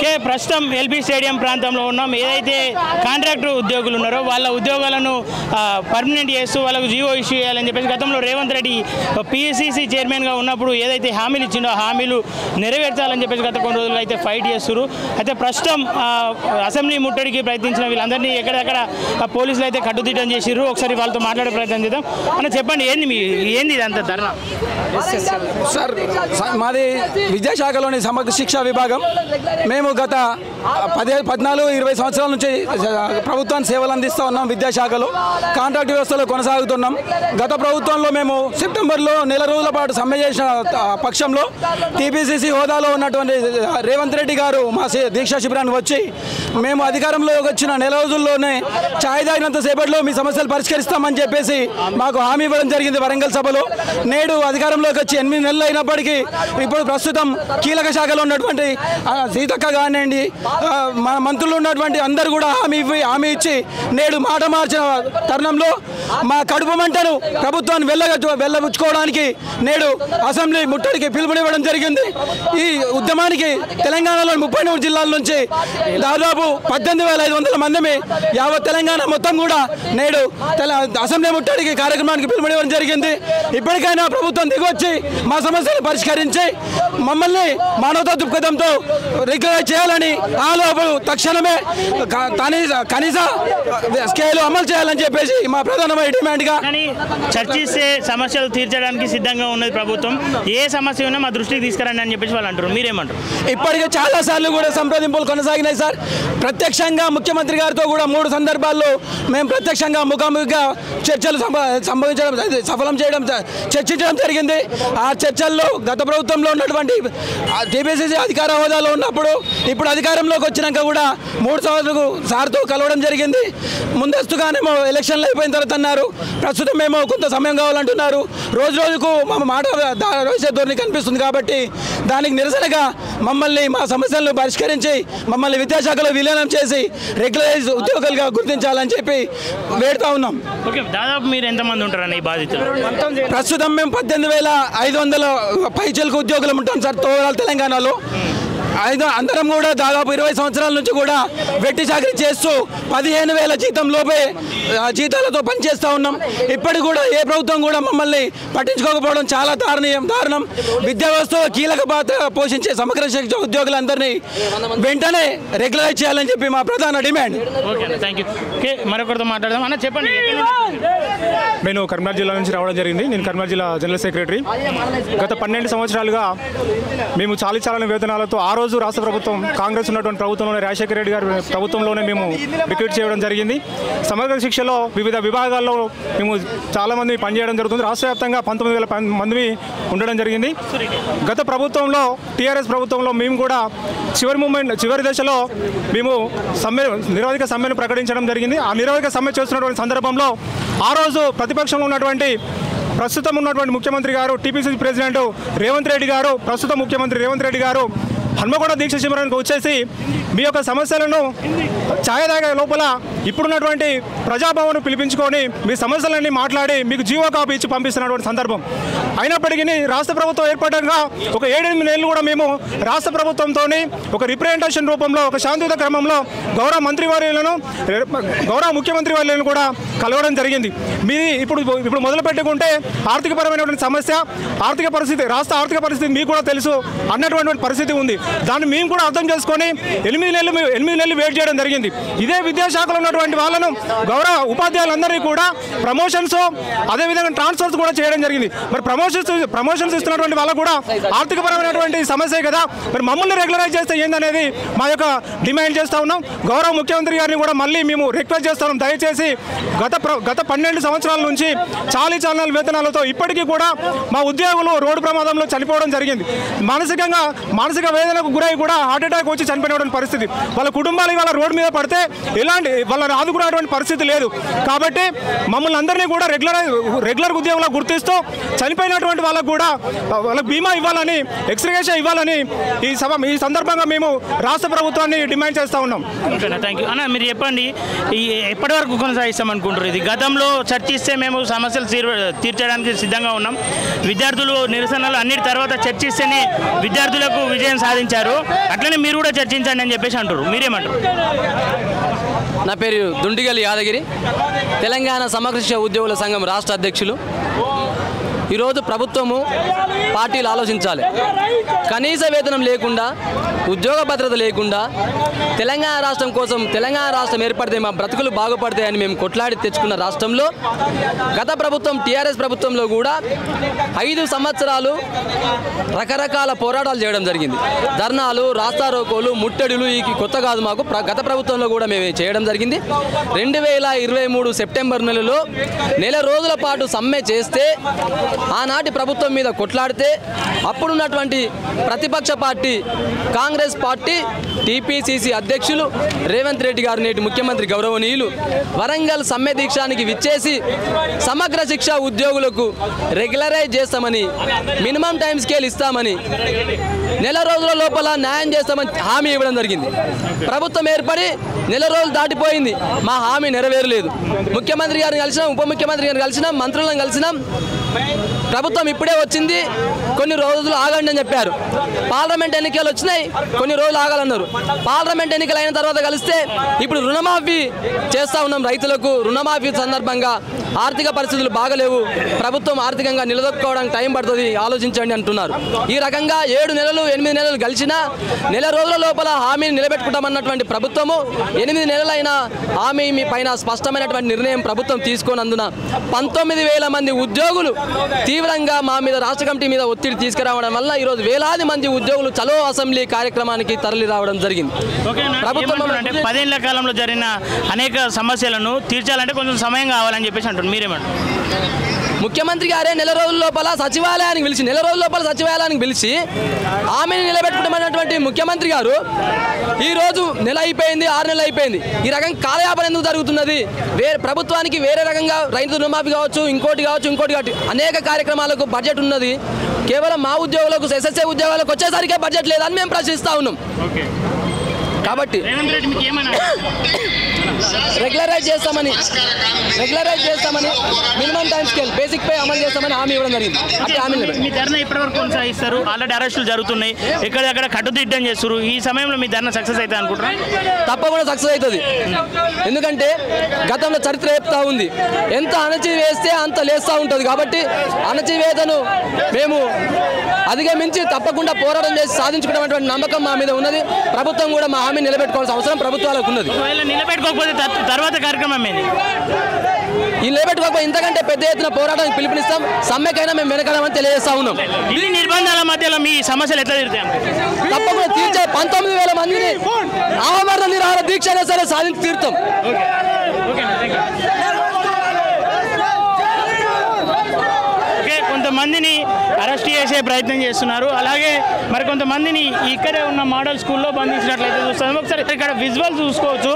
కే ప్రస్తుతం LB stadium ప్రాంతంలో ఉన్నాం ఏదైతే కాంట్రాక్టర్ ఉద్యోగులు ఉన్నారో వాళ్ళ ఉద్యోగాలను పర్మనెంట్ చేస్తూ వాళ్ళకు జీవో ఇష్యూ చేయాలని చెప్పేసి గతంలో రేవంత్ రెడ్డి పిఎస్సిసి చైర్మన్గా ఉన్నప్పుడు ఏదైతే హామీలు ఇచ్చిండో ఆ హామీలు నెరవేర్చాలని చెప్పేసి గత కొన్ని రోజులు అయితే ఫైట్ చేస్తున్నారు అయితే ప్రస్తుతం ఆ, అసెంబ్లీ ముట్టడికి ప్రయత్నించిన వీళ్ళందరినీ ఎక్కడెక్కడ ఆ పోలీసులు అయితే కట్టుదిట్టం చేసిర్రు ఒకసారి వాళ్ళతో మాట్లాడే ప్రయత్నం చేద్దాం అన్న చెప్పండి ఏంది మీ ఏంది ఇదంతా ధర్నా సార్ స- మాది విద్యాశాఖలోని సమగ్ర శిక్షా విభాగం మేము గత పదే పద్నాలుగు ఇరవై సంవత్సరాల నుంచి ప్రభుత్వానికి సేవలు అందిస్తూ ఉన్నాం విద్యాశాఖలో కాంట్రాక్ట్ వ్యవస్థలో కొనసాగుతున్నాం గత ప్రభుత్వంలో మేము సెప్టెంబర్లో నెల రోజుల పాటు సమ్మె చేసిన ఆ, పక్షంలో టీపీసీసీ హోదాలో ఉన్నటువంటి రేవంత్ రెడ్డి గారు మా శి- దీక్షా శిబిరానికి వచ్చి మేము అధికారంలోకి వచ్చిన నెల రోజుల్లోనే ఛాయ్ తాగినంత సేపట్లో మీ సమస్యలు పరిష్కరిస్తామని చెప్పేసి మాకు హామీ ఇవ్వడం జరిగింది వరంగల్ సభలో నేడు అధికారంలోకి వచ్చి ఎనిమిది నెలలు అయినప్పటికీ ఇప్పుడు ప్రస్తుతం కీలక శాఖలో ఉన్నటువంటి ఆ, సీతక్క కానివ్వండి ఆ, మన మంత్రులు ఉన్నటువంటి అందరూ కూడా హామీ ఇవ్వి హామీ ఇచ్చి నేడు మాట మార్చిన తరుణంలో మా కడుపు మంటను ప్రభుత్వాన్ని వెళ్ళగ వెళ్ళబుచ్చుకోవడానికి నేడు అసెంబ్లీ ముట్టడికి పిలుపునివ్వడం జరిగింది ఈ ఉద్యమానికి తెలంగాణలోని ముప్పై మూడు జిల్లాల నుంచి దాదాపు పద్దెనిమిది వేల ఐదు వందల మందిమి యావత్ తెలంగాణ మొత్తం కూడా నేడు తెల అసెంబ్లీ ముట్టడికి కార్యక్రమానికి పిలుపునివ్వడం జరిగింది ఇప్పటికైనా ప్రభుత్వం దిగొచ్చి మా సమస్యలు పరిష్కరించి మమ్మల్ని మానవతా దృక్పథంతో రెగ్యులైజ్ చేయాలని ఆ లోపు తక్షణమే క- కనీస కనీస స్కేలు అమలు చేయాలని చెప్పేసి మా ప్రధానమైన డిమాండ్గా కానీ చర్చిస్తే సమస్యలు తీర్చడానికి సిద్ధంగా ఉన్నది ప్రభుత్వం ఏ సమస్య ఉన్నా మా దృష్టికి తీసుకురండి అని చెప్పేసి వాళ్ళు అంటారు మీరేమంటారు ఇప్పటికే చాలా సార్లు కూడా సంప్రదింపులు కొనసాగినాయి సార్ ప్రత్యక్షంగా ముఖ్యమంత్రి గారితో కూడా మూడు సందర్భాల్లో మేము ప్రత్యక్షంగా ముఖాముఖిగా చర్చలు సంభ- సంభవించడం అది సఫలం చేయడం జ- చర్చించడం జరిగింది ఆ చర్చల్లో గత ప్రభుత్వంలో ఉన్నటువంటి టీపీసీసీ అధికార హోదాలో ఉన్నప్పుడు ఇప్పుడు అధికారంలోకి వచ్చినాక కూడా మూడు సంవత్సరాలకు సార్తో కలవడం జరిగింది ముందస్తుగానేమో ఎలక్షన్లు అయిపోయిన తర్వాత అన్నారు ప్రస్తుతం మేము కొంత సమయం కావాలంటున్నారు రోజు రోజుకు మా మాట దా- వేసే ధోరణి కనిపిస్తుంది కాబట్టి దానికి నిరసనగా మమ్మల్ని మా సమస్యలను పరిష్కరించి మమ్మల్ని విద్యాశాఖలో విలీనం చేసి రెగ్యులరైజ్ ఉద్యోగులుగా గుర్తించాలని చెప్పి వేడుతా ఉన్నాం ఓకే దాదాపు మీరు ఎంతమంది ఉంటారన్న ఈ బాధితులు ప్రస్తుతం మేము పద్దెనిమిది వేల ఐదు వందల పైచలకు ఉద్యోగులు ఉంటాం సార్ ఓవరాల్ తెలంగాణలో ఐదు అందరం కూడా దాదాపు ఇరవై సంవత్సరాల నుంచి కూడా వెట్టి చాకరీ చేస్తూ పదిహేను వేల జీతం లోపే ఆ, జీతాలతో పనిచేస్తూ ఉన్నాం ఇప్పటికి కూడా ఏ ప్రభుత్వం కూడా మమ్మల్ని పట్టించుకోకపోవడం చాలా దారుణీయం దారుణం విద్యా వ్యవస్థలో కీలక పాత్ర పోషించే సమగ్ర శిక్ష ఉద్యోగులందరినీ వెంటనే రెగ్యులైజ్ చేయాలని చెప్పి మా ప్రధాన డిమాండ్ ఓకే అన్న థ్యాంక్ యూ ఓకే మరొకరితో మాట్లాడదాం అన్న చెప్పండి ఎక్కడి నుంచి వచ్చారు? నేను కరీంనగర్ జిల్లా నుంచి రావడం జరిగింది నేను కరీంనగర్ జిల్లా జనరల్ సెక్రటరీ గత పన్నెండు సంవత్సరాలుగా మేము చాలీ చాలని వేతనాలతో ఆ రోజు రాష్ట్ర ప్రభుత్వం కాంగ్రెస్ ఉన్నటువంటి ప్రభుత్వంలోనే రాజశేఖర రెడ్డి గారి ప్రభుత్వంలోనే మేము రిక్రూట్ చేయడం జరిగింది సమగ్ర శిక్షలో వివిధ విభాగాల్లో మేము చాలామంది పనిచేయడం జరుగుతుంది రాష్ట్ర వ్యాప్తంగా పంతొమ్మిది వేల పం- మంది ఉండడం జరిగింది గత ప్రభుత్వంలో టీఆర్ఎస్ ప్రభుత్వంలో మేము కూడా చివరి మూమెంట్ చివరి దశలో మేము సమ్మె నిరోధిక సమ్మెను ప్రకటించడం జరిగింది ఆ నిరోధిక సమ్మె చేస్తున్నటువంటి సందర్భంలో ఆ రోజు ప్రతిపక్షంలో ఉన్నటువంటి ప్రస్తుతం ఉన్నటువంటి ముఖ్యమంత్రి గారు టీపీసీ ప్రెసిడెంట్ రేవంత్ రెడ్డి గారు ప్రస్తుత ముఖ్యమంత్రి రేవంత్ రెడ్డి గారు హన్మకొండ దీక్ష శిబిరానికి వచ్చేసి మీ యొక్క సమస్యలను ఛాయదాగ లోపల ఇప్పుడున్నటువంటి ప్రజాభవన్ పిలిపించుకొని మీ సమస్యలన్నీ మాట్లాడి మీకు జీవో కాపీ ఇచ్చి పంపిస్తున్నటువంటి సందర్భం అయినప్పటికీ రాష్ట్ర ప్రభుత్వం ఏర్పడ్డాక ఒక ఏడెనిమిది నెలలు కూడా మేము రాష్ట్ర ప్రభుత్వంతో ఒక రిప్రజెంటేషన్ రూపంలో ఒక శాంతియుత క్రమంలో గౌరవ మంత్రి వర్యులను గౌరవ ముఖ్యమంత్రి వర్యులను కూడా కలవడం జరిగింది మీది ఇప్పుడు ఇప్పుడు మొదలు పెట్టుకుంటే ఆర్థికపరమైనటువంటి సమస్య ఆర్థిక పరిస్థితి రాష్ట్ర ఆర్థిక పరిస్థితి మీకు కూడా తెలుసు అన్నటువంటి పరిస్థితి ఉంది దాన్ని మేము కూడా అర్థం చేసుకొని ఎనిమిది నెలలు మేము- ఎనిమిది నెలలు వెయిట్ చేయడం జరిగింది ఇదే విద్యాశాఖలో ఉన్నటువంటి వాళ్ళను గౌరవ ఉపాధ్యాయులందరినీ కూడా ప్రమోషన్స్ అదేవిధంగా ట్రాన్స్ఫర్స్ కూడా చేయడం జరిగింది మరి ప్రమోషన్స్ ప్రమోషన్స్ ఇస్తున్నటువంటి వాళ్ళకు కూడా ఆర్థికపరమైనటువంటి సమస్య కదా మరి మమ్మల్ని రెగ్యులరైజ్ చేస్తే ఏందనేది మా యొక్క డిమాండ్ చేస్తా ఉన్నాం గౌరవ ముఖ్యమంత్రి గారిని కూడా మళ్ళీ మేము రిక్వెస్ట్ చేస్తున్నాం దయచేసి గత ప్ర- గత పన్నెండు సంవత్సరాల నుంచి చాలీ చాలనాల వేతనాలతో ఇప్పటికీ కూడా మా ఉద్యోగులు రోడ్డు ప్రమాదంలో చనిపోవడం జరిగింది మానసికంగా మానసిక వేదనకు గురై కూడా హార్ట్ అటాక్ వచ్చి చనిపోయినటువంటి పరిస్థితి పరిస్థితి వాళ్ళ కుటుంబాలు ఇవాళ రోడ్డు మీద పడితే ఎలాంటి వాళ్ళని ఆదుకునేటువంటి పరిస్థితి లేదు కాబట్టి మమ్మల్ని అందరినీ కూడా రెగ్యులర్ రెగ్యులర్ ఉద్యోగంలో గుర్తిస్తూ చనిపోయినటువంటి వాళ్ళకు కూడా వాళ్ళకి బీమా ఇవ్వాలని ఎక్స్రేషన్ ఇవ్వాలని ఈ సభ ఈ సందర్భంగా మేము రాష్ట్ర ప్రభుత్వాన్ని డిమాండ్ చేస్తూ ఉన్నాం ఓకేనా థ్యాంక్ యూ అన్న మీరు చెప్పండి ఈ ఎప్పటి వరకు కొనసాగిస్తాం అనుకుంటారు ఇది గతంలో చర్చిస్తే మేము సమస్యలు తీర్- తీర్చడానికి సిద్ధంగా ఉన్నాం విద్యార్థులు నిరసనలు అన్నిటి తర్వాత చర్చిస్తేనే విద్యార్థులకు విజయం సాధించారు అట్లనే మీరు కూడా చర్చించండి అని చెప్పేసి అంటారు మీరేమంటారు నా పేరు దుండిగల్ యాదగిరి తెలంగాణ సమకృష ఉద్యోగుల సంఘం రాష్ట్ర అధ్యక్షులు ఈరోజు ప్రభుత్వము పార్టీలు ఆలోచించాలి కనీస వేతనం లేకుండా ఉద్యోగ భద్రత లేకుండా తెలంగాణ రాష్ట్రం కోసం తెలంగాణ రాష్ట్రం ఏర్పడితే మా బ్రతుకులు బాగుపడతాయని మేము కొట్లాడి తెచ్చుకున్న రాష్ట్రంలో గత ప్రభుత్వం టీఆర్ఎస్ ప్రభుత్వంలో కూడా ఐదు సంవత్సరాలు రకరకాల పోరాటాలు చేయడం జరిగింది ధర్నాలు రాస్తారోకోలు ముట్టడులు ఈ కొత్త కాదు మాకు ప్ర- గత ప్రభుత్వంలో కూడా మేము చేయడం జరిగింది రెండు వేల ఇరవై మూడు సెప్టెంబర్ నెలలో నెల రోజుల పాటు సమ్మె చేస్తే ఆనాటి ప్రభుత్వం మీద కొట్లాడితే అప్పుడున్నటువంటి ప్రతిపక్ష పార్టీ కాంగ్రెస్ పార్టీ టీపీసీసీ అధ్యక్షులు రేవంత్ రెడ్డి గారు నేటి ముఖ్యమంత్రి గౌరవనీయులు వరంగల్ సమ్మె దీక్షానికి విచ్చేసి సమగ్ర శిక్ష ఉద్యోగులకు రెగ్యులరైజ్ చేస్తామని మినిమం టైం స్కేల్ ఇస్తామని నెల రోజుల లోపల న్యాయం చేస్తామని హామీ ఇవ్వడం జరిగింది ప్రభుత్వం ఏర్పడి నెల రోజులు దాటిపోయింది మా హామీ నెరవేరలేదు ముఖ్యమంత్రి గారిని కలిసినాం ఉప ముఖ్యమంత్రి గారిని కలిసినాం మంత్రులను కలిసినాం ప్రభుత్వం ఇప్పుడే వచ్చింది కొన్ని రోజులు ఆగండి అని చెప్పారు పార్లమెంట్ ఎన్నికలు వచ్చినాయి కొన్ని రోజులు ఆగాలన్నారు పార్లమెంట్ ఎన్నికలు అయిన తర్వాత కలిస్తే ఇప్పుడు రుణమాఫీ చేస్తా ఉన్నాం రైతులకు రుణమాఫీ సందర్భంగా ఆర్థిక పరిస్థితులు బాగలేవు ప్రభుత్వం ఆర్థికంగా నిలదొక్కుకోవడానికి టైం పడుతుంది ఆలోచించండి అంటున్నారు ఈ రకంగా ఏడు నెలలు ఎనిమిది నెలలు గడిచినా నెల రోజుల లోపల హామీని నిలబెట్టుకుంటామన్నటువంటి ప్రభుత్వము ఎనిమిది నెలలైన హామీ మీ పైన స్పష్టమైనటువంటి నిర్ణయం ప్రభుత్వం తీసుకున్నందున పంతొమ్మిది వేల మంది ఉద్యోగులు తీవ్రంగా మా మీద రాష్ట్ర కమిటీ మీద ఒత్తిడి తీసుకురావడం వల్ల ఈరోజు వేలాది మంది ఉద్యోగులు చలో అసెంబ్లీ కార్యక్రమానికి తరలి రావడం జరిగింది ఓకేనా ప్రభుత్వం ఏమంటున్నారు అంటే పదేళ్ల కాలంలో జరిగిన అనేక సమస్యలను తీర్చాలంటే కొంచెం సమయం కావాలని చెప్పేసి అంటారు మీరేమంటారు ముఖ్యమంత్రి గారే నెల రోజుల లోపల సచివాలయానికి పిలిచి నెల రోజుల లోపల సచివాలయానికి పిలిచి ఆమెను నిలబెట్టుకుంటామన్నటువంటి ముఖ్యమంత్రి గారు ఈ రోజు నెల అయిపోయింది ఆరు నెలలు అయిపోయింది ఈ రకంగా కాలయాపన ఎందుకు జరుగుతున్నది వేరే ప్రభుత్వానికి వేరే రకంగా రైతు రుణమాఫీ కావచ్చు ఇంకోటి కావచ్చు ఇంకోటి కావచ్చు అనేక కార్యక్రమాలకు బడ్జెట్ ఉన్నది కేవలం మా ఉద్యోగులకు ఎస్ఎస్ఏ ఉద్యోగాలకు వచ్చేసరికే బడ్జెట్ లేదని మేము ప్రశ్నిస్తా ఉన్నాం ఓకే కాబట్టి రేవంత్ రెడ్డి మీకు ఏమన్నా రెగ్యులరైజ్ చేస్తామని రెగ్యులరైజ్ చేస్తామని minimum time scale basic pay అమలు చేస్తామని హామీ ఇవ్వడం జరిగింది అంటే హామీ నిలబెట్టారు. మీ ధర్నా ఇప్పటివరకు కొనసాగిస్తారు ఆల్రెడీ అరెస్టులు జరుగుతున్నాయి ఎక్కడెక్కడ కట్టుదిట్టం చేస్తారు ఈ సమయంలో మీ ధర్నా సక్సెస్ అవుతుంది అనుకుంటున్నా తప్పకుండా సక్సెస్ అవుతుంది ఎందుకంటే గతంలో చరిత్ర చెప్తా ఉంది ఎంత అణచివేస్తే అంత లేస్తూ ఉంటుంది కాబట్టి అణచివేతను మేము అధిగమించి తప్పకుండా పోరాటం చేసి సాధించుకున్నటువంటి నమ్మకం మా మీద ఉన్నది ప్రభుత్వం కూడా మా హామీ నిలబెట్టుకోవాల్సిన అవసరం ప్రభుత్వాలకు ఉన్నది ఒకవేళ నిలబెట్టుకోకపోతే తర్- తర్వాత కార్యక్రమం ఏంది ఈ నిలబెట్టుకోకపోతే ఇంతకంటే పెద్ద ఎత్తున పోరాటానికి పిలుపునిస్తాం సమ్మెకైనా మేము వెనకాలమని తెలియజేస్తా ఉన్నాం ఈ నిర్బంధాల మధ్యలో మీ సమస్యలు ఎట్లా తీరుతాయి తప్పకుండా తీర్చే పంతొమ్మిది వేల మందిని ఆమరణ నిరాహార దీక్ష అయినా సరే సాధించి తీరుతాం ఓకే కొంతమందిని అరెస్ట్ చేసే ప్రయత్నం చేస్తున్నారు అలాగే మరి కొంతమందిని ఇక్కడే ఉన్న మోడల్ స్కూల్లో బంధించినట్లయితే చూస్తాం ఒకసారి ఇక్కడ విజువల్ చూసుకోవచ్చు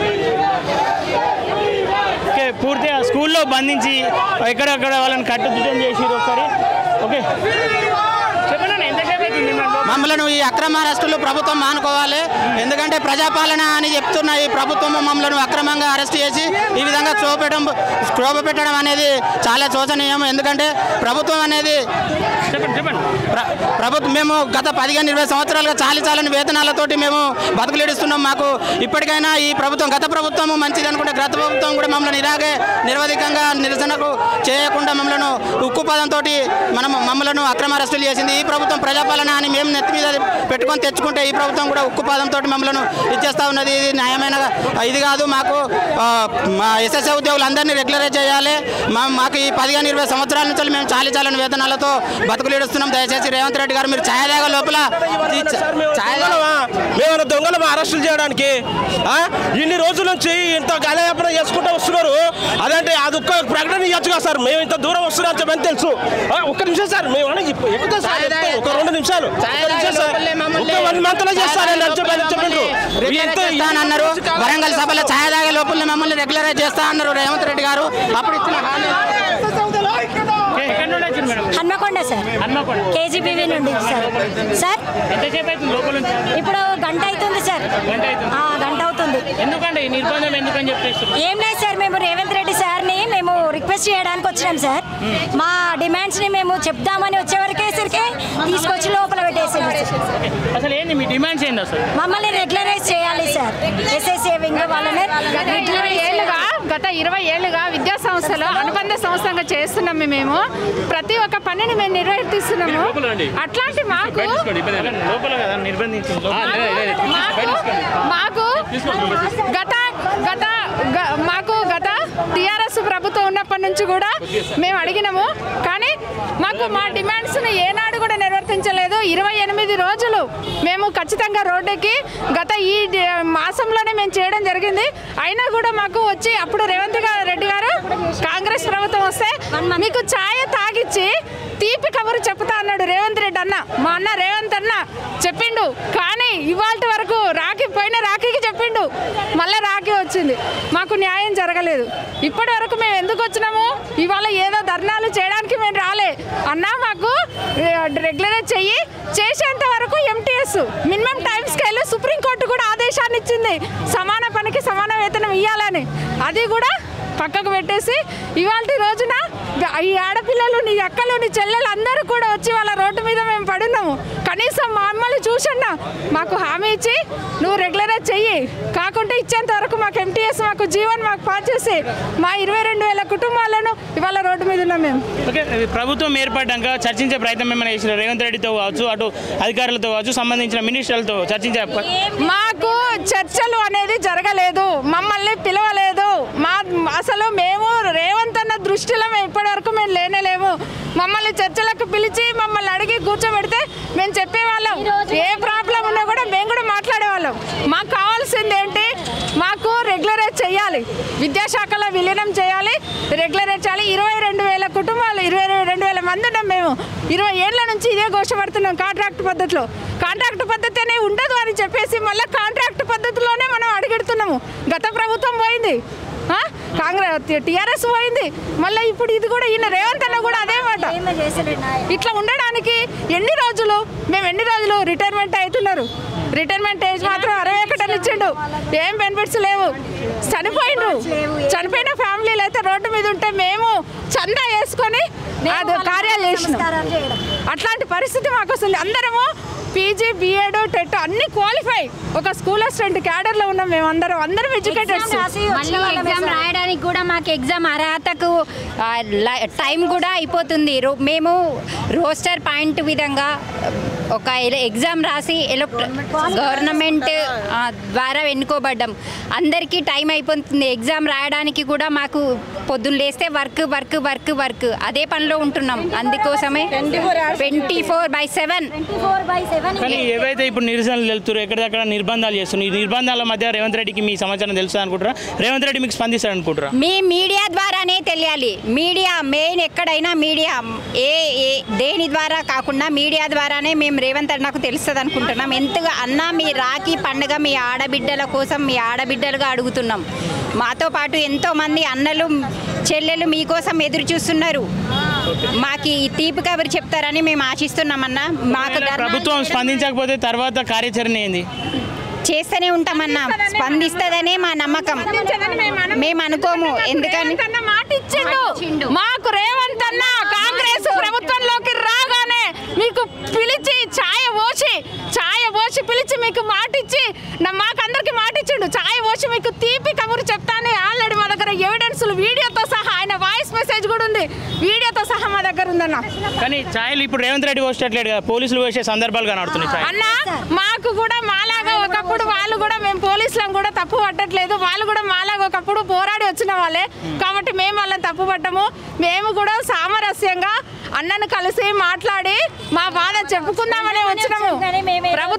ఓకే పూర్తిగా స్కూల్లో బంధించి ఎక్కడెక్కడ వాళ్ళని కట్టుదిట్టం చేసి ఒకసారి ఓకే చెప్పండి అన్న, ఎంతసేపు అవుతుంది మిమ్మల్ని? మమ్మల్ని ఈ అక్రమ అరెస్టులు ప్రభుత్వం మానుకోవాలి ఎందుకంటే ప్రజాపాలన అని చెప్తున్న ఈ ప్రభుత్వం మమ్మల్ని అక్రమంగా అరెస్ట్ చేసి ఈ విధంగా క్షోభపెట్టడం క్షోభ పెట్టడం అనేది చాలా శోచనీయం ఎందుకంటే ప్రభుత్వం అనేది చెప్పండి చెప్పండి ప్ర- ప్రభుత్వం మేము గత పదిహేను ఇరవై సంవత్సరాలుగా చాలి చాలని వేతనాలతోటి మేము బతుకులేడుస్తున్నాం మాకు ఇప్పటికైనా ఈ ప్రభుత్వం గత ప్రభుత్వం మంచిది అనుకుంటే గత ప్రభుత్వం కూడా మమ్మల్ని ఇలాగే నిరవధికంగా నిరసనకు చేయకుండా మమ్మల్ని ఉక్కు పదంతో మనం మమ్మల్ని అక్రమ అరెస్టులు చేసింది ఈ ప్రభుత్వం ప్రజాపాలన అని మేము నెత్తి మీద పెట్టుకొని తెచ్చుకుంటే ఈ ప్రభుత్వం కూడా ఉక్కు పదంతో మమ్మల్ని ఇచ్చేస్తా ఉన్నది ఇది న్యాయమైన ఇది కాదు మాకు ఆ, మా ఎస్ఎస్ఏ ఉద్యోగులు అందరినీ రెగ్యులరైజ్ చేయాలి మా మాకు ఈ పదిహేను ఇరవై సంవత్సరాల నుంచి మేము చాలి చాలని వేతనాలతో బతుకులు ఇడుస్తున్నాం దయచేసి రేవంత్ రెడ్డి గారు మీరు ఛాయదాగ లోపల ఈ చ- ఛాయదాగ దొంగలమా మేము దొంగలమా అరెస్టులు చేయడానికి ఆ? ఇన్ని రోజుల నుంచి ఇంత గలయాపన చేసుకుంటూ వస్తున్నారు అదంటే అది ఒక్క ప్రకటన ఇవ్వచ్చు కదా సార్ మేము ఇంత దూరం వస్తున్నాం చెప్పని తెలుసు ఆ, ఒక్క నిమిషం సార్ మేము అన్న ఇప్పు- ఎక్కుతాం సార్, ఎక్కుతాం. ఒక రెండు నిమిషాలు ఒక్క నిమిషం సార్. ఒక్క వన్ మంత్ లో చేస్తానని చెప్పి చెప్పిండ్రు ఎంత చేస్తానన్నారు వరంగల్ సభలో ఛాయ తాగే లోపల మమ్మల్ని రెగ్యులరైజ్ చేస్తా అన్నారు రేవంత్ రెడ్డి గారు అప్పుడు ఇచ్చిన హామీ ఎక్కడి నుండి వచ్చారు madam Hanmakonda sir Hanmakonda KGBV నుండి సార్ సార్ ఎంతసేపు అవుతుంది లోపల నుంచి ఇప్పుడు గంట అవుతుంది సార్ గంట అవుతుంది. ఆ, గంట అవుతుంది ఎందుకంటే ఈ నిర్బంధం ఎందుకని చెప్పేస్తారు ఏం లేదు సార్ మేము రేవంత్ రెడ్డి సార్ని మేము రిక్వెస్ట్ చేయడానికి వచ్చినాం సార్ మా డిమాండ్స్ని మేము చెప్దామని వచ్చే వరకేసరికి తీసుకొచ్చి లోపల పెట్టేసారు అసలు ఏంది మీ డిమాండ్స్ ఏంది అసలు మమ్మల్ని రెగ్యులరైజ్ చేయాలి సార్ ఎస్ఎస్ సేవింగ్ వాళ్ళని ఇరవై రెగ్యులరైజ్ ఏళ్ళుగా గత ఇరవై ఏళ్ళుగా విద్యా సంస్థలో అనుబంధ సంస్థగా చేస్తున్నాం మేము ప్రతి ఒక్క పనిని మేము నిర్వర్తిస్తున్నాము అట్లాంటి మాకు లోపల కదా నిర్బంధించింది మాకు మాకు గత గత గ- మాకు గత టిఆర్ఎస్ ప్రభుత్వం ఉన్నప్పటి నుంచి కూడా మేము అడిగినాము కానీ మాకు మా డిమాండ్స్ని ఏనాడు కూడా నిర్వర్తించలేదు ఇరవై ఎనిమిది రోజులు మేము ఖచ్చితంగా రోడ్డుకి గత ఈ డి- మాసంలోనే మేము చేయడం జరిగింది అయినా కూడా మాకు వచ్చి అప్పుడు రేవంత్ గా- రెడ్డి గారు కాంగ్రెస్ ప్రభుత్వం వస్తే మీకు ఛాయ తాగిచ్చి తీపి కబురు చెప్తా అన్నాడు రేవంత్ రెడ్డి అన్న మా అన్న రేవంత్ అన్న చెప్పిండు కానీ ఇవాళ వరకు రాఖీ పోయిన రాఖీకి చెప్పిండు మళ్ళీ రాఖీ వచ్చింది మాకు న్యాయం జరగలేదు ఇప్పటి వరకు మేము ఎందుకు వచ్చినాము ఇవాళ ఏదో ధర్నాలు చేయడానికి మేము రాలే అన్నా మాకు రెగ్యులర్ చెయ్యి చేసేంత వరకు MTS minimum time scale supreme court కూడా ఆదేశాన్ని ఇచ్చింది సమాన పనికి సమాన వేతనం ఇవ్వాలని అది కూడా పక్కకు పెట్టేసి ఇవాళ రోజున ఈ ఆడపిల్లలు నీ అక్కలు నీ చెల్లెలు అందరూ కూడా వచ్చి వాళ్ళ రోడ్డు మీద మేము పడున్నాము కనీసం మా అమ్మల్ని చూసన్నా మాకు హామీ ఇచ్చి నువ్వు రెగ్యులరైజ్ చెయ్యి కాకుంటే ఇచ్చేంత వరకు మాకు ఎంటీఎస్ మాకు జీవన్ మాకు పాస్ చేసి మా ఇరవై రెండు వేల కుటుంబాలను ఇవాళ రోడ్డు మీద ఉన్నాం మేము ఓకే ఇది ప్రభుత్వం ఏర్పడ్డాక చర్చించే ప్రయత్నం ఏమైనా చేసిన రేవంత్ రెడ్డితో కావచ్చు అటు అధికారులతో కావచ్చు సంబంధించిన మినిస్టర్లతో చర్చించే మాకు చర్చలు అనేది జరగలేదు మమ్మల్ని పిలవలేదు మా అసలు మేము రేవంత్ అన్న దృష్టిలో మేము ఇప్పటివరకు మేము లేనేలేము మమ్మల్ని చర్చలకు పిలిచి మమ్మల్ని అడిగి కూర్చోబెడితే మేము చెప్పేవాళ్ళం ఏ ప్రాబ్లం ఉన్నా కూడా మేము కూడా మాట్లాడేవాళ్ళం మాకు కావాల్సింది ఏంటి మాకు రెగ్యులరైజ్ చేయాలి విద్యాశాఖలో విలీనం చేయాలి రెగ్యులరైజ్ చేయాలి ఇరవై రెండు వేల కుటుంబాలు ఇరవై రెండు వేల మంది ఉన్నాం మేము ఇరవై ఏళ్ళ నుంచి ఇదే ఘోషపడుతున్నాం కాంట్రాక్ట్ పద్ధతిలో కాంట్రాక్ట్ పద్ధతి అనేది ఉండదు అని చెప్పేసి మళ్ళీ కాంట్రాక్ట్ పద్ధతిలోనే మనం అడుగెడుతున్నాము గత ప్రభుత్వం పోయింది ఆ? కాంగ్రెస్ టీఆర్ఎస్ పోయింది మళ్ళీ ఇప్పుడు ఇది కూడా ఈయన రేవంత్ అన్న కూడా అదే మాట ఇట్లా ఉండడానికి ఎన్ని రోజులు మేము ఎన్ని రోజులు రిటైర్మెంట్ అవుతున్నారు రిటైర్మెంట్ ఏజ్ మాత్రం అరవై ఒకటి ఇచ్చిండు ఏం బెనిఫిట్స్ లేవు చనిపోయిండ్రు చనిపోయిన ఫ్యామిలీలు అయితే రోడ్డు మీద ఉంటే మేము చందా వేసుకొని అది కార్యాలు చేసినాం అట్లాంటి పరిస్థితి మాకు వస్తుంది అందరము పీజీ బీఎడ్ టెట్ అన్ని క్వాలిఫై ఒక స్కూల్ అసిస్టెంట్ క్యాడర్లో ఉన్నాం మేము అందరం అందరం ఎడ్యుకేటెడ్స్ మళ్ళీ ఎగ్జామ్ రాయడానికి కూడా మాకు ఎగ్జామ్ అర్హతకు ఆ, ల- టైం కూడా అయిపోతుంది రో- మేము రోస్టర్ పాయింట్ విధంగా ఒక ఎల- ఎగ్జామ్ రాసి ఎలక్ట్ర గవర్నమెంట్ ఆ, ద్వారా ఎన్నుకోబడ్డాం అందరికీ టైం అయిపోతుంది ఎగ్జామ్ రాయడానికి కూడా మాకు పొద్దున్న లేస్తే వర్క్ వర్క్ వర్క్ వర్క్ అదే పనిలో ఉంటున్నాం అందుకోసమే twenty four by seven four by seven కానీ ఏవైతే ఇప్పుడు నిరసనలు వెళ్తున్నారు ఎక్కడిదక్కడ నిర్బంధాలు చేస్తున్నారు ఈ నిర్బంధాల మధ్య రేవంత్ రెడ్డికి మీ సమాచారం తెలుసు అనుకుంటారా రేవంత్ రెడ్డి మీకు స్పందిస్తాడు అనుకుంటారా మీ మీడియా ద్వారానే తెలియాలి మీడియా మెయిన్ ఎక్కడైనా మీడియా ఏ ఏ దేని ద్వారా కాకుండా మీడియా ద్వారానే మేము రేవంత్ అన్నకు తెలుస్తుంది అనుకుంటున్నాం ఎంతగా అన్న మీ రాఖీ పండుగ మీ ఆడబిడ్డల కోసం మీ ఆడబిడ్డలుగా అడుగుతున్నాం మాతో పాటు ఎంతో మంది అన్నలు చెల్లెలు మీకోసం ఎదురు చూస్తున్నారు మాకు ఈ తీపి కబురు చెప్తారని మేము ఆశిస్తున్నామన్నా మాకు ధర్నా ప్రభుత్వం చేయడం- స్పందించకపోతే తర్వాత కార్యాచరణ ఏంది చేస్తూనే ఉంటామన్నా స్పందిస్తుందనే మా నమ్మకం మేము అనుకోము ఎందుకని రేవంత్ అన్న మాట ఇచ్చిండు మాకు రేవంత్ అన్న కాంగ్రెస్ ప్రభుత్వంలోకి రాగానే మీకు పిలిచి ఛాయ పోసి ఛాయ పోసి పిలిచి మీకు మాట ఇచ్చి నా- మాకందరికి మాట ఇచ్చిండు ఛాయ పోసి మీకు తీపి కబురు చెప్తానే ఆల్రెడీ మా దగ్గర ఎవిడెన్స్లు వీడియోతో సహా ఆయన వాయిస్ మెసేజ్ కూడా ఉంది వీడియోతో సహా మా దగ్గర ఉందన్న కానీ ఛాయలు ఇప్పుడు రేవంత్ రెడ్డి పోసేటట్లేడు కదా పోలీసులు వేసే సందర్భాలు కనబడుతున్నాయి ఛాయలు అన్న మాకు కూడా మాలాగా ఒకప్పుడు వాళ్ళు కూడా మేము పోలీసులను కూడా తప్పు పట్టట్లేదు వాళ్ళు కూడా మాలాగా ఒకప్పుడు పోరాడి వచ్చిన వాళ్ళే కాబట్టి మేము వాళ్ళని తప్పు పట్టము మేము కూడా సామరస్యంగా అన్నను కలిసి మాట్లాడి మా బాధ చెప్పుకుందామని వచ్చినాము ప్రభుత్వానికి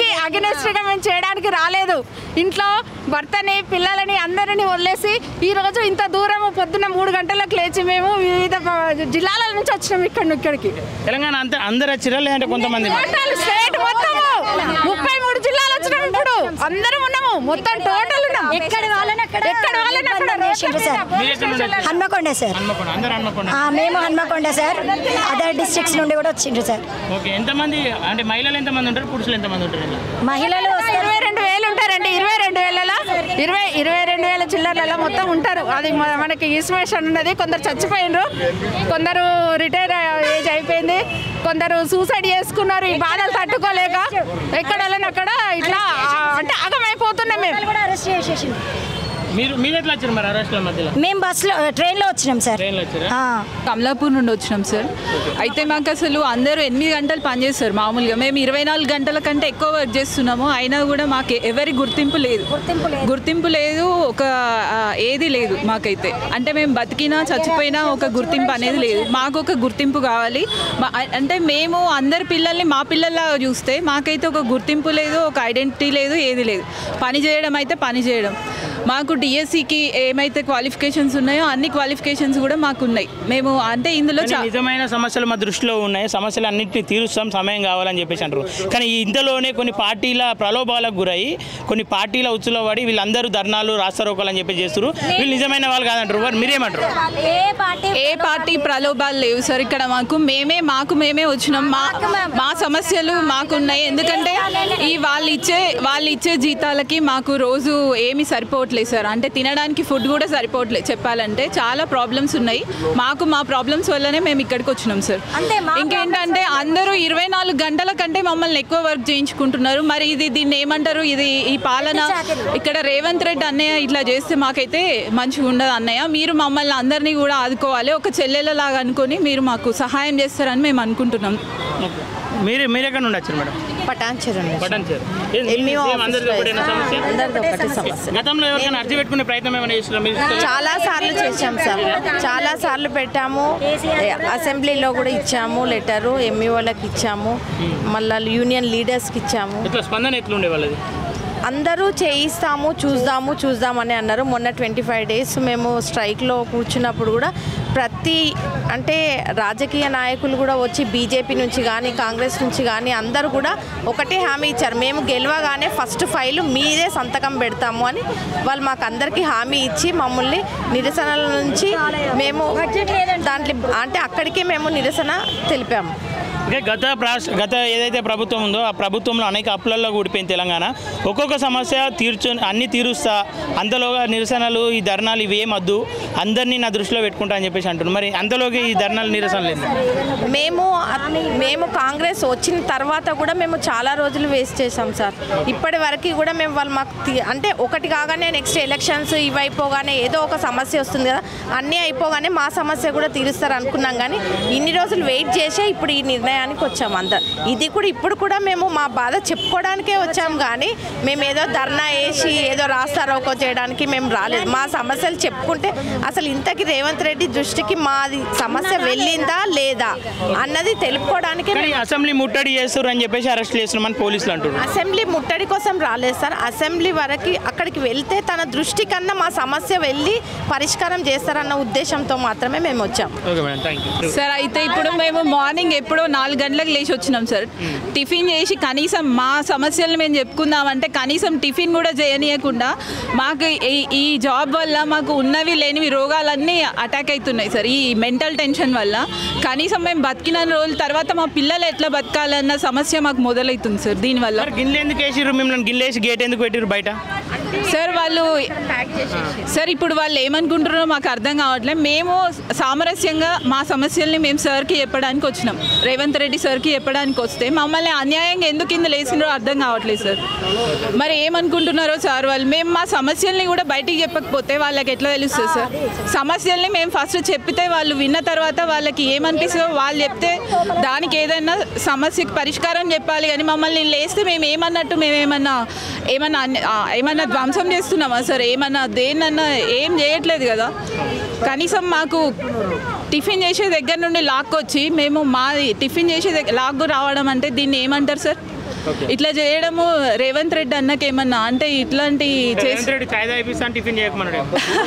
అగెనెస్ట్గా మేము చేయడానికి రాలేదు ఇంట్లో భర్తని పిల్లలని అందరిని వదిలేసి ఈ రోజు ఇంత దూరం పొద్దున్న మూడు గంటలకు లేచి మేము వివిధ ప- జిల్లాల నుంచి వచ్చినాం ఇక్కడ ఇక్కడికి తెలంగాణ అంతా అందరు వచ్చిరా లేదంటే కొంతమంది టోటల్ స్టేట్ మొత్తము ముప్పై మూడు జిల్లాలు వచ్చినాం ఇప్పుడు అందరం ఉన్నాము మొత్తం టోటల్ ఉన్నాం ఎక్కడ వాళ్ళని అక్కడ ఎక్కడ వాళ్ళని అక్కడ ఇబ్బంది చేసిండ్రు సార్ మీరు ఎక్కడ నుండి వచ్చారు? హన్మకొండ సార్ హన్మకొండ అందరు హన్మకొండ ఆ, మేము హన్మకొండ సార్ అదర్ డిస్ట్రిక్ట్స్ నుండి కూడా వచ్చిండ్రు సార్ ఓకే ఎంతమంది అంటే మహిళలు ఎంతమంది ఉంటారు పురుషులు ఎంతమంది ఉంటారు ఇలా? మహిళలు వస్తారు ఇరవై రెండు వేలు ఉంటారండి ఇరవై రెండు వేల ఇరవై ఇరవై రెండు వేల చిల్లర్లలో మొత్తం ఉంటారు అది మన- మనకి ఇన్స్పిరేషన్ ఉన్నది కొందరు చచ్చిపోయినరు కొందరు రిటైర్ ఏజ్ అయిపోయింది కొందరు సూసైడ్ చేసుకున్నారు ఈ బాధలు తట్టుకోలేక ఎక్కడ వాళ్ళని అక్కడ ఇట్లా ఆ, అంటే ఆగమైపోతున్నాం మేము కూడా అరెస్ట్ చేసేసిండ్రు మీరు మీరు ఎట్లా వచ్చారు మరి అరెస్టుల మధ్యలో మేము బస్సులో ట్రైన్లో వచ్చినాం సార్ ట్రైన్లో వచ్చారా ఆ. కమలాపూర్ నుండి వచ్చినాం సార్ అయితే మాకు అసలు అందరూ ఎనిమిది గంటలు పనిచేస్తారు మామూలుగా మేము ఇరవై నాలుగు గంటల కంటే ఎక్కువ వర్క్ చేస్తున్నాము అయినా కూడా మాకు ఎవరి గుర్తింపు లేదు గుర్తింపు లేదు. గుర్తింపు లేదు ఒక ఆ, ఏది లేదు మాకైతే అంటే మేము బతికినా చచ్చిపోయినా ఒక గుర్తింపు అనేది లేదు మాకు ఒక గుర్తింపు కావాలి మా- అంటే మేము అందరి పిల్లల్ని మా పిల్లల్లాగా చూస్తే మాకైతే ఒక గుర్తింపు లేదు ఒక ఐడెంటిటీ లేదు ఏది లేదు పని చేయడం అయితే పని చేయడం మాకు డిఎస్సికి ఏమైతే క్వాలిఫికేషన్స్ ఉన్నాయో అన్ని క్వాలిఫికేషన్స్ కూడా మాకు ఉన్నాయి మేము అంటే ఇందులో కానీ చా నిజమైన సమస్యలు మా దృష్టిలో ఉన్నాయి సమస్యలు అన్నింటినీ తీరుస్తాం సమయం కావాలని చెప్పేసి అంటారు కానీ ఈ ఇంతలోనే కొన్ని పార్టీల ప్రలోభాలకు గురై కొన్ని పార్టీల ఉచ్చులో పడి వీళ్ళందరూ ధర్నాలు రాస్తారోకోలు అని చెప్పి చేస్తారు వీళ్ళు నిజమైన వాళ్ళు కాదంటారు మరి మీరేమంటారు ఏ పార్టీ ఏ పార్టీ ప్రలోభాలు లేవు సార్ ఇక్కడ మాకు మేమే మాకు మేమే వచ్చినాం మా మా సమస్యలు మాకున్నాయి ఎందుకంటే ఈ వాళ్ళు ఇచ్చే వాళ్ళు ఇచ్చే జీతాలకి మాకు రోజు ఏమీ సరిపోవట్లేదు సార్ అంటే తినడానికి ఫుడ్ కూడా సరిపోవట్లేదు చెప్పాలంటే చాలా ప్రాబ్లమ్స్ ఉన్నాయి మాకు మా ప్రాబ్లమ్స్ వల్లనే మేము ఇక్కడికి వచ్చినాం సార్ అంతే, మా ఇంకేంటంటే అందరూ ఇరవై నాలుగు గంటల కంటే మమ్మల్ని ఎక్కువ వర్క్ చేయించుకుంటున్నారు మరి ఇది దీన్ని ఏమంటారు ఇది ఈ పాలన ఇక్కడ రేవంత్ రెడ్డి అన్నయ్య ఇట్లా చేస్తే మాకైతే మంచిగా ఉండదు అన్నయ్య మీరు మమ్మల్ని అందరినీ కూడా ఆదుకోవాలి ఒక చెల్లెలలాగా అనుకొని మీరు మాకు సహాయం చేస్తారని మేము అనుకుంటున్నాం ఓకే. మీరు మీరు ఎక్కడ నుండి వచ్చారు మేడం పటాన్చెరు పట్టణం సార్ అందరితో ఒకటేనా సమస్య అందరిది ఒకటి సమస్య గతంలో ఎవరికైనా అర్జీ పెట్టుకునే ప్రయత్నం ఏమైనా చేస్తున్నారా మీరు చాలా సార్లు చేశాం సార్ చాలా సార్లు పెట్టాము అసెంబ్లీలో కూడా ఇచ్చాము లెటరు ఎంఈఓలకు ఇచ్చాము మళ్ళీ యూనియన్ లీడర్స్కి ఇచ్చాము ఇట్లా స్పందన ఎట్లుండే వాళ్ళది అందరూ చేయిస్తాము చూద్దాము చూద్దామని అన్నారు మొన్న ట్వంటీ ఫైవ్ డేస్ మేము స్ట్రైక్లో కూర్చున్నప్పుడు కూడా ప్రతి అంటే రాజకీయ నాయకులు కూడా వచ్చి బీజేపీ నుంచి కానీ కాంగ్రెస్ నుంచి కానీ అందరూ కూడా ఒకటే హామీ ఇచ్చారు మేము గెలవగానే ఫస్ట్ ఫైల్ మీదే సంతకం పెడతాము అని వాళ్ళు మాకు అందరికీ హామీ ఇచ్చి మమ్మల్ని నిరసనల నుంచి మేము దాంట్లో అంటే అక్కడికే మేము నిరసన తెలిపాము అంటే గత ప్రాస్- గత ఏదైతే ప్రభుత్వం ఉందో ఆ ప్రభుత్వంలో అనేక అప్పులలో కూడిపోయింది తెలంగాణ ఒక్కొక్క సమస్య తీర్చు అన్ని తీరుస్తా అంతలోగా నిరసనలు ఈ ధర్నాలు ఇవి ఏమద్దు అందరినీ నా దృష్టిలో పెట్టుకుంటా అని చెప్పేసి అంటున్నారు మరి అంతలోకి ఈ ధర్నాలు నిరసనలు లేదు మేము మేము కాంగ్రెస్ వచ్చిన తర్వాత కూడా మేము చాలా రోజులు వేస్ట్ చేసాం సార్ ఇప్పటి వరకు కూడా మేము వాళ్ళు మాకు తీ- అంటే ఒకటి కాగానే నెక్స్ట్ ఎలక్షన్స్ ఇవి అయిపోగానే ఏదో ఒక సమస్య వస్తుంది కదా అన్నీ అయిపోగానే మా సమస్య కూడా తీరుస్తారు అనుకున్నాం కానీ ఇన్ని రోజులు వెయిట్ చేసే ఇప్పుడు ఈ నిర్ణయానికి వచ్చాం అందరు ఇది కూడా ఇప్పుడు కూడా మేము మా బాధ చెప్పుకోవడానికే వచ్చాం కానీ మేము ఏదో ధర్నా వేసి ఏదో రాస్తారోకో చేయడానికి మేము రాలేదు మా సమస్యలు చెప్పుకుంటే అసలు ఇంతకి రేవంత్ రెడ్డి దృష్టికి మాది సమస్య వెళ్ళిందా లేదా అన్నది తెలుపుకోవడానికి కానీ అసెంబ్లీ ముట్టడి చేస్తారు అని చెప్పేసి అరెస్ట్ చేస్తున్నామని పోలీసులు అంటున్నారు అసెంబ్లీ ముట్టడి కోసం రాలేదు సార్ అసెంబ్లీ వరకు అక్కడికి వెళ్తే తన దృష్టి కన్నా మా సమస్య వెళ్ళి పరిష్కారం చేస్తారన్న ఉద్దేశంతో మాత్రమే మేము వచ్చాం okay madam thank you sir అయితే ఇప్పుడు మేము మార్నింగ్ ఎప్పుడో నాలుగు గంటలకు లేచి వచ్చినాం సార్ టిఫిన్ చేసి కనీసం మా సమస్యలను మేము చెప్పుకుందామంటే కనీసం టిఫిన్ కూడా చేయనీయకుండా మాకు ఈ ఈ జాబ్ వల్ల మాకు ఉన్నవి లేనివి రోగాలన్నీ అటాక్ అవుతున్నాయి సార్ ఈ మెంటల్ టెన్షన్ వల్ల కనీసం మేము బతికిన రోజుల తర్వాత మా పిల్లలు ఎట్లా బతకాలన్న సమస్య మాకు మొదలవుతుంది సార్ దీనివల్ల మరి గిన్నెలు ఎందుకు వేసిర్రు మిమ్మల్ని గిల్లేసి గేట్ ఎందుకు పెట్టిర్రు బయట సార్ వాళ్ళు సార్ ఇప్పుడు వాళ్ళు ఏమనుకుంటున్నారో మాకు అర్థం కావట్లేదు మేము సామరస్యంగా మా సమస్యల్ని మేము సార్కి చెప్పడానికి వచ్చినాం రేవంత్ రెడ్డి సార్కి చెప్పడానికి వస్తే మమ్మల్ని అన్యాయంగా ఎందుకు కింద లేసినారో అర్థం కావట్లేదు సార్ మరి ఏమనుకుంటున్నారో సార్ వాళ్ళు మేము మా సమస్యల్ని కూడా బయటికి చెప్పకపోతే వాళ్ళకి ఎట్లా తెలుస్తుంది సార్ సమస్యల్ని మేము ఫస్ట్ చెప్పితే వాళ్ళు విన్న తర్వాత వాళ్ళకి ఏమనిపిస్తుందో వాళ్ళు చెప్తే దానికి ఏదైనా సమస్యకి పరిష్కారం చెప్పాలి కానీ మమ్మల్ని లేస్తే మేము ఏమన్నట్టు మేము ఏమన్నా ఏమన్నా అన్య- ఆ, ఏమన్నా ధ్వంసం చేస్తున్నామా సార్ ఏమన్నా దేన్నన్నా ఏం చేయట్లేదు కదా కనీసం మాకు టిఫిన్ చేసే దగ్గర నుండి లాక్కొచ్చి మేము మాది టిఫిన్ చేసే దగ్గర లాక్కు రావడం అంటే దీన్ని ఏమంటారు సార్ ఇట్లా చేయడము రేవంత్ రెడ్డి అన్నకేమన్నా అంటే ఇట్లాంటి చేసి రేవంత్ రెడ్డి చాయ్ తాగిపిస్తాను టిఫిన్ చేయకమన్నాడు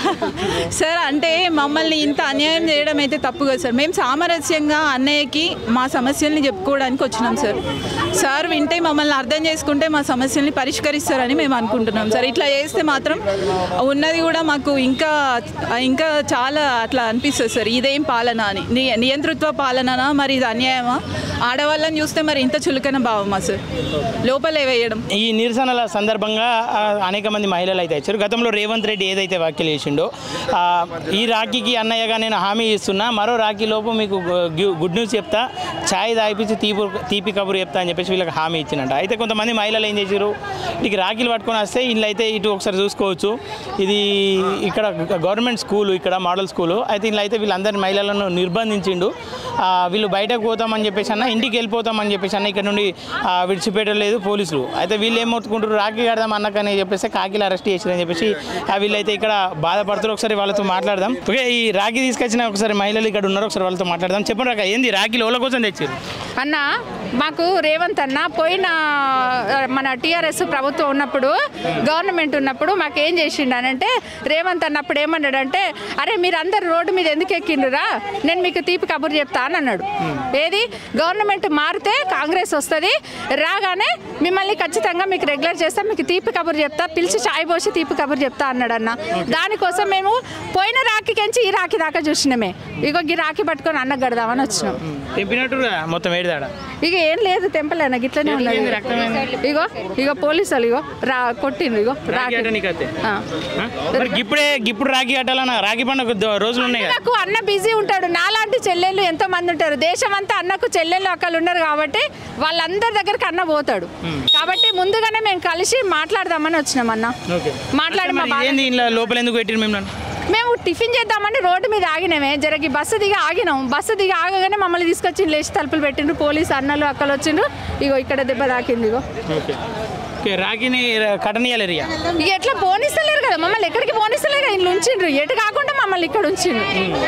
సార్ అంటే మమ్మల్ని ఇంత అన్యాయం చేయడం అయితే తప్పు కదా సార్ మేము సామరస్యంగా అన్నయ్యకి మా సమస్యల్ని చెప్పుకోవడానికి వచ్చినాం సార్ సార్ వింటే మమ్మల్ని అర్థం చేసుకుంటే మా సమస్యల్ని పరిష్కరిస్తారని మేము అనుకుంటున్నాం సార్ ఇట్లా చేస్తే మాత్రం ఉన్నది కూడా మాకు ఇంకా ఇంకా చాలా అట్లా అనిపిస్తుంది సార్ ఇదేం పాలన అని ని- నియంతృత్వ పాలననా మరి ఇది అన్యాయమా ఆడవాళ్ళని చూస్తే మరి ఇంత చులకన భావమా సార్ లోపలే వేయడం ఈ నిరసనల సందర్భంగా ఆ, అనేక మంది మహిళలు అయితే వచ్చారు గతంలో రేవంత్ రెడ్డి ఏదైతే వ్యాఖ్యలు చేసిండో ఆ, ఈ రాఖీకి అన్నయ్యగా నేను హామీ ఇస్తున్నా మరో రాఖీ లోపు మీకు గు- గు- గుడ్ న్యూస్ చెప్తా ఛాయ్ తాగిపించి తీపి తీపి కబురు చెప్తా అని చెప్పేసి వీళ్ళకి హామీ ఇచ్చినట్ట అయితే కొంతమంది మహిళలు ఏం చేశారు ఇటుకి రాఖీలు పట్టుకొని వస్తే వీళ్ళు అయితే ఇటు ఒకసారి చూసుకోవచ్చు ఇది ఇక్కడ గవర్నమెంట్ స్కూల్ ఇక్కడ మోడల్ స్కూలు అయితే వీళ్ళు అయితే వీళ్ళందరి మహిళలను నిర్బంధించిండు ఆ, వీళ్ళు బయటకు పోతామని చెప్పేసి అన్న ఇంటికి వెళ్ళిపోతామని చెప్పేసి అన్న ఇక్కడ నుండి ఆ, విడిచిపెట్టలేదు పోలీసులు అయితే వీళ్ళు ఏం మొత్తుకుంటారు రాఖీ కడదాం అన్నకని చెప్పేసి కాకిలు అరెస్ట్ చేశారని చెప్పేసి ఆ, వీళ్ళైతే ఇక్కడ బాధపడుతారు ఒకసారి వాళ్ళతో మాట్లాడదాం ఓకే ఈ రాఖీ తీసుకొచ్చిన ఒకసారి మహిళలు ఇక్కడ ఉన్నారు ఒకసారి వాళ్ళతో మాట్లాడదాం చెప్పండి రాక ఏంది రాఖీలు వాళ్ళ కోసం తెచ్చారు అన్న మాకు రేవంత్ అన్న పోయిన ఆ, మన టీఆర్ఎస్ ప్రభుత్వం ఉన్నప్పుడు గవర్నమెంట్ ఉన్నప్పుడు మాకు ఏం చేసిండు అని అంటే రేవంత్ అన్నప్పుడు ఏమన్నాడంటే అరే మీరు అందరు రోడ్డు మీద ఎందుకు ఎక్కిండ్రురా నేను మీకు తీపి కబురు చెప్తా అని అన్నాడు ఏది గవర్నమెంట్ మారితే కాంగ్రెస్ వస్తుంది రాగానే మిమ్మల్ని ఖచ్చితంగా మీకు రెగ్యులర్ చేస్తా మీకు తీపి కబురు చెప్తా పిలిచి చాయ్ పోసి తీపి కబురు చెప్తా అన్నాడు అన్న దానికోసం మేము పోయిన రాఖీకెంచి ఈ రాఖీ దాకా చూసినామే ఇగో ఈ రాఖీ పట్టుకొని అన్నకు గడదామని వచ్చినాం తెంపినట్టు మొత్తం ఏడుదాడ ఇక ఏం లేదు తెంపలేనా గిట్లనే ఉన్నది ఏంది రక్తమైంది? ఇగో ఇగో పోలీసులు ఇగో రా కొట్టిండ్రు ఇగో రాఖీ రాఖీ అట్టనీకి వస్తే. ఆ. ఆ? మరి ఇప్పుడే ఇప్పుడు రాఖీ కట్టాలన్నా రాఖీ పండుగ దో- రోజులు ఉన్నాయి కదా అన్నకు అన్న బిజీ ఉంటాడు నాలాంటి చెల్లెళ్ళు ఎంతో మంది ఉంటారు దేశం అంతా అన్నకు చెల్లెళ్ళు అక్కలు ఉన్నారు కాబట్టి వాళ్ళందరి దగ్గరికి అన్న పోతాడు కాబట్టి ముందుగానే మేము కలిసి మాట్లాడదామని వచ్చినాం అన్న ఓకే మాట్లాడి మా మరి బాధ- ఏంది ఇంట్లో లోపల ఎందుకు పెట్టిరు మిమ్మల్ని మేము టిఫిన్ చేద్దామని రోడ్డు మీద ఆగినామే జరగి బస్సు దిగి ఆగినాం బస్సు దిగి ఆగగానే మమ్మల్ని తీసుకొచ్చి లేచి తలుపులు పెట్టిండ్రు పోలీసు అన్నలు అక్కలు వచ్చిండ్రు ఇగో ఇక్కడ దెబ్బ తాకింది ఇగో ఓకే ఓకే రాఖీని కట్టనీయాలి ఇక ఇక ఎట్లా పోనిస్తలేరు కదా మమ్మల్ని ఎక్కడికి పోనిస్తలేరు కదా ఇల్లు ఉంచిండ్రు ఎటు కాకుండా మమ్మల్ని ఇక్కడ ఉంచిండ్రు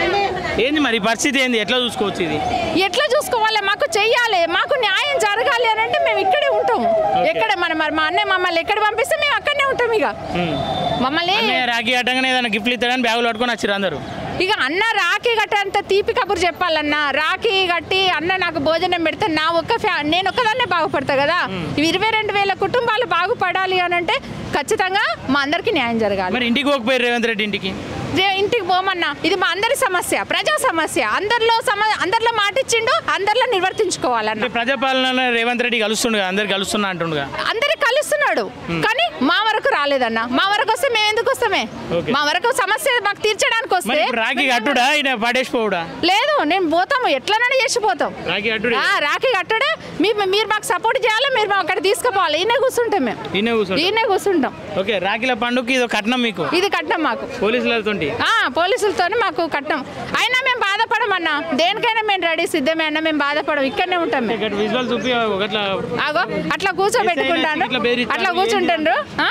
ఏంది మరి పరిస్థితి ఏంది ఎట్లా చూసుకోవచ్చు ఇది ఎట్లా చూసుకోవాలి మాకు చెయ్యాలి మాకు న్యాయం జరగాలి అని అంటే మేము ఇక్కడే ఉంటాం ఎక్కడ మన మరి మా అన్నయ్య మమ్మల్ని ఎక్కడ పంపిస్తే మేము అక్కడనే ఉంటాం ఇక మమ్మల్ని అన్నయ్య రాఖీ కట్టగానే ఏదైనా గిఫ్ట్లు ఇస్తాడని బ్యాగులు పట్టుకొని వచ్చారు అందరూ ఇక అన్న రాఖీ కట్టంత తీపి కబురు చెప్పాలన్న రాఖీ కట్టి అన్న నాకు భోజనం పెడితే నా ఒక్క ఫ్యా నేను ఒక్కదాన్నే బాగుపడతా కదా ఇవి ఇరవై రెండు వేల కుటుంబాలు బాగుపడాలి అని అంటే ఖచ్చితంగా మా అందరికీ న్యాయం జరగాలి మరి ఇంటికి పోకపోయారు రేవంత్ రెడ్డి ఇంటికి రే- ఇంటికి పోమన్నా ఇది మా అందరి సమస్య ప్రజా సమస్య అందరిలో సమ అందరిలో మాటిచ్చిండు అందరిలో నిర్వర్తించుకోవాలన్న అంటే ప్రజాపాలన రేవంత్ రెడ్డి కలుస్తుండు కదా అందరు కలుస్తున్నా అంటుండగా అందరికి కలుస్తున్నాడు కానీ మా వరకు రాలేదన్న మా వరకు వస్తే మేము ఎందుకు వస్తామే Okay. మా వరకు సమస్య మాకు తీర్చడానికి మరి వస్తే ఇప్పుడు రాఖీ కట్టుడా ఈయన పడేసిపోవుడా లేదు నేను పోతాము ఎట్లనైనా చేసిపోతాం రాఖీ కట్టుడే ఆ, రాఖీ కట్టడే మీ మీరు మాకు సపోర్ట్ చేయాలి మీరు మాకు అక్కడ తీసుకుపోవాలి ఈయనే కూర్చుంటాం మేము ఈయన కూర్చోండి ఈయనే కూర్చుంటాం ఓకే రాఖీల పండుగకి ఇది కట్నం మీకు ఇది కట్నం మాకు పోలీసులతో ఆ, పోలీసులతోనే మాకు కట్నం అయినా మేము బాధపడమన్నా దేనికైనా మేము రెడీ సిద్ధమే అన్నా మేము బాధపడం ఇక్కడనే ఉంటాం మేము విజువల్ చూపి ఒకట్లా ఆగో అట్లా కూర్చోబెట్టుకుంటాను ఇట్లా బెదిరిస్తాను, అట్లా కూర్చుంటాండ్రు ఆ?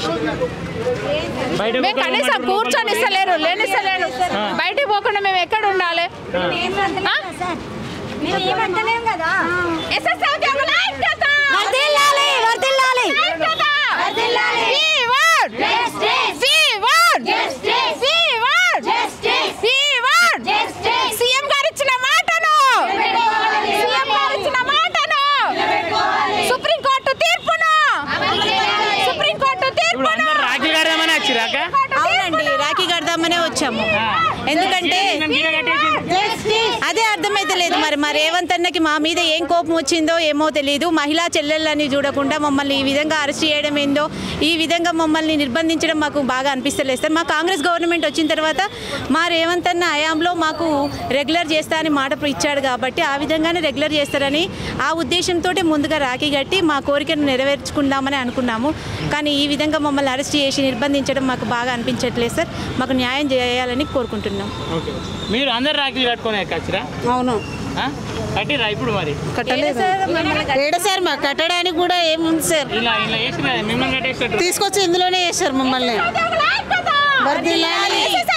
బయట మేము కనీసం కూర్చొని ఇస్తలేరు లేనిస్తలేరు బయటికి పోకుండా మేము ఎక్కడ ఉండాలి ఆ? మేము ఏమంటలేం కదా SSL కేవలం ఐక్యత! వర్ధిల్లాలి, వర్ధిల్లాలి. ఐక్యత! వర్ధిల్లాలి. We want! Justice. We want! Justice. We want! Justice. We want! Justice. CM గారు ఇచ్చిన మాటను నిలబెట్టుకోవాలి. సీఎం గారు ఇచ్చిన మాటను నిలబెట్టుకోవాలి. సుప్రీంకోర్టు తీర్పును అమలు చేయాలి. సుప్రీంకోర్టు ఇప్పుడు తీర్పును అందరు రాఖీ గారేమని వచ్చిరాక అవునండి రాఖీ కడదామనే వచ్చాము ఎందుకంటే అదే అర్థమైతే లేదు మరి మా రేవంత్ అన్నకి మా మీద ఏం కోపం వచ్చిందో ఏమో తెలియదు మహిళా చెల్లెళ్ళని చూడకుండా మమ్మల్ని ఈ విధంగా అరెస్ట్ చేయడం ఏందో ఈ విధంగా మమ్మల్ని నిర్బంధించడం మాకు బాగా అనిపిస్తలేదు సార్ మా కాంగ్రెస్ గవర్నమెంట్ వచ్చిన తర్వాత మా రేవంత్ అన్న హయాంలో మాకు రెగ్యులర్ చేస్తా అని మాట ఇచ్చాడు కాబట్టి ఆ విధంగానే రెగ్యులర్ చేస్తారని ఆ ఉద్దేశంతో ముందుగా రాఖీ కట్టి మా కోరికను నెరవేర్చుకుందామని అనుకున్నాము కానీ ఈ విధంగా మమ్మల్ని అరెస్ట్ చేసి నిర్బంధించడం మాకు బాగా అనిపించట్లేదు సార్ మాకు న్యాయం చేయాలని కోరుకుంటున్నాం ఓకే మీరు అందరు రాఖీలు కట్టుకొని ఎక్కచ్చిరా అవును కట్టిరా ఇప్పుడు మరి ఏడ సార్ మాకు కట్టడానికి కూడా ఏముంది సార్ ఇలా ఇలా వేసిన మిమ్మల్ని కట్టేసేటట్టు తీసుకొచ్చి ఇందులోనే వేశారు మమ్మల్ని వర్ధిల్లాలి.